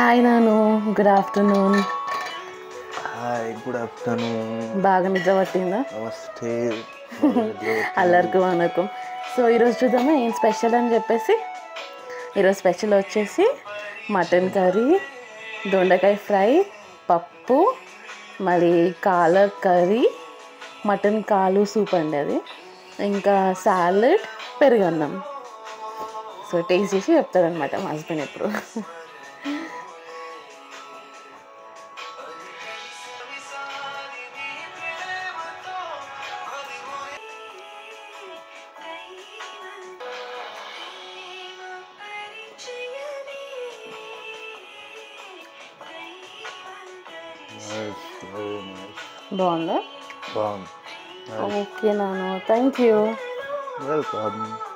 hi నాను good afternoon hi good afternoon బాగా నిద్ర పట్టిందా నమస్తే అల్లరికి వనకం సో ఈరోజు చూద్దామా ఏం స్పెషల్ అని చెప్పేసి ఈరోజు స్పెషల్ వచ్చేసి మటన్ కర్రీ దొండకాయ ఫ్రై పప్పు మళ్ళీ కాల కర్రీ మటన్ కాలు సూప్ అండి అది ఇంకా సాలడ్ పెరుగన్నం సో టేస్ట్ చేసి చెప్తారనమాట మా హస్బెండ్ ఎప్పుడు బాగుందా బాగుంది ఓకే నాను థ్యాంక్ యూ వెల్కమ్